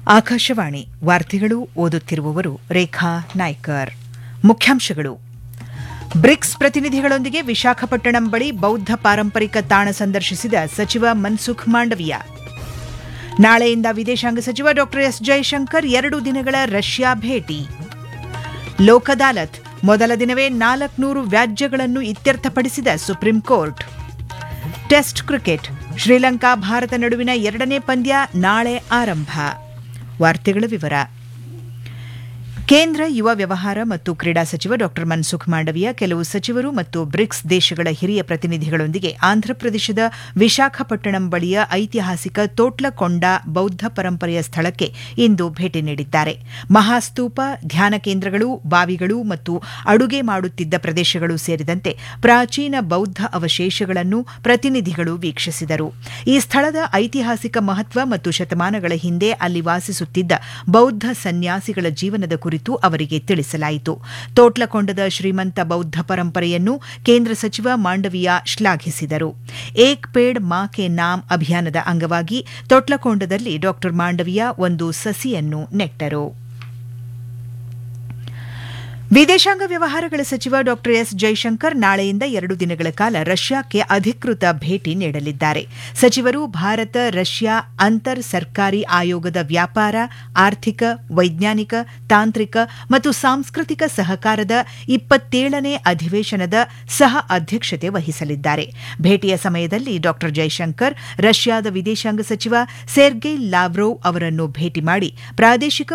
ಆಕಾಶವಾಣಿ ವಾರ್ತೆಗಳು ಓದುತ್ತಿರುವವರು ರೇಖಾ ನಾಯ್ಕರ್ ಮುಖ್ಯಾಂಶಗಳು ಬ್ರಿಕ್ಸ್ ಪ್ರತಿನಿಧಿಗಳೊಂದಿಗೆ ವಿಶಾಖಪಟ್ಟಣಂ ಬಳಿ ಬೌದ್ಧ ಪಾರಂಪರಿಕ ತಾಣ ಸಂದರ್ಶಿಸಿದ ಸಚಿವ ಮನ್ಸುಖ್ ಮಾಂಡವಿಯ ನಾಳೆಯಿಂದ ವಿದೇಶಾಂಗ ಸಚಿವ ಡಾ ಎಸ್ ಜಯಶಂಕರ್ ಎರಡು ದಿನಗಳ ರಷ್ಯಾ ಭೇಟಿ ಲೋಕ್ ಅದಾಲತ್ ಮೊದಲ ದಿನವೇ ನಾಲ್ಕುನೂರು ವ್ಯಾಜ್ಯಗಳನ್ನು ಇತ್ಯರ್ಥಪಡಿಸಿದ Supreme Court test cricket Sri Lanka Bharat ನಡುವಿನ ಎರಡನೇ ಪಂದ್ಯ ನಾಳೆ ಆರಂಭ ವಾರ್ತೆಗಳ ವಿವರ ಕೇಂದ್ರ ಯುವ ವ್ಯವಹಾರ ಮತ್ತು ಕ್ರೀಡಾ ಸಚಿವ ಡಾ ಮನ್ಸುಖ್ ಮಾಂಡವಿಯ ಕೆಲವು ಸಚಿವರು ಮತ್ತು ಬ್ರಿಕ್ಸ್ ದೇಶಗಳ ಹಿರಿಯ ಪ್ರತಿನಿಧಿಗಳೊಂದಿಗೆ ಆಂಧ್ರಪ್ರದೇಶದ ವಿಶಾಖಪಟ್ಟಣಂ ಬಳಿಯ ಐತಿಹಾಸಿಕ ತೋಟ್ಲಕೊಂಡ ಬೌದ್ಧ ಪರಂಪರೆಯ ಸ್ಥಳಕ್ಕೆ ಇಂದು ಭೇಟಿ ನೀಡಿದ್ದಾರೆ ಮಹಾಸ್ತೂಪ ಧ್ಯಾನ ಕೇಂದ್ರಗಳು ಬಾವಿಗಳು ಮತ್ತು ಅಡುಗೆ ಮಾಡುತ್ತಿದ್ದ ಪ್ರದೇಶಗಳು ಸೇರಿದಂತೆ ಪ್ರಾಚೀನ ಬೌದ್ಧ ಅವಶೇಷಗಳನ್ನು ಪ್ರತಿನಿಧಿಗಳು ವೀಕ್ಷಿಸಿದರು ಈ ಸ್ಥಳದ ಐತಿಹಾಸಿಕ ಮಹತ್ವ ಮತ್ತು ಶತಮಾನಗಳ ಹಿಂದೆ ಅಲ್ಲಿ ವಾಸಿಸುತ್ತಿದ್ದ ಬೌದ್ಧ ಸನ್ಯಾಸಿಗಳ ಜೀವನದ ಕುರಿತು ಅವರಿಗೆ ತಿಳಿಸಲಾಯಿತು ತೋಟ್ಲಕೊಂಡದ ಶ್ರೀಮಂತ ಬೌದ್ಧ ಪರಂಪರೆಯನ್ನು ಕೇಂದ್ರ ಸಚಿವ ಮಾಂಡವಿಯಾ ಶ್ಲಾಘಿಸಿದರು ಏಕ್ ಪೇಡ್ ಮಾ ಕೆ ನಾಮ್ ಅಭಿಯಾನದ ಅಂಗವಾಗಿ ತೊಟ್ಲಕೊಂಡದಲ್ಲಿ ಡಾ ಮಾಂಡವಿಯಾ ಒಂದು ಸಸಿಯನ್ನು ನೆಟ್ಟರು ವಿದೇಶಾಂಗ ವ್ಯವಹಾರಗಳ ಸಚಿವ ಡಾ ಎಸ್ ಜೈಶಂಕರ್ ನಾಳೆಯಿಂದ ಎರಡು ದಿನಗಳ ಕಾಲ ರಷ್ಯಾಕ್ಕೆ ಅಧಿಕೃತ ಭೇಟಿ ನೀಡಲಿದ್ದಾರೆ ಸಚಿವರು ಭಾರತ ರಷ್ಯಾ ಅಂತರ್ ಸರ್ಕಾರಿ ಆಯೋಗದ ವ್ಯಾಪಾರ ಆರ್ಥಿಕ ವೈಜ್ಞಾನಿಕ ತಾಂತ್ರಿಕ ಮತ್ತು ಸಾಂಸ್ಕೃತಿಕ ಸಹಕಾರದ ಇಪ್ಪತ್ತೇಳನೇ ಅಧಿವೇಶನದ ಸಹ ಅಧ್ಯಕ್ಷತೆ ವಹಿಸಲಿದ್ದಾರೆ ಭೇಟಿಯ ಸಮಯದಲ್ಲಿ ಡಾ ಜೈಶಂಕರ್ ರಷ್ಯಾದ ವಿದೇಶಾಂಗ ಸಚಿವ ಸೆರ್ಗೈ ಲಾವ್ರೋವ್ ಅವರನ್ನು ಭೇಟಿ ಮಾಡಿ ಪ್ರಾದೇಶಿಕ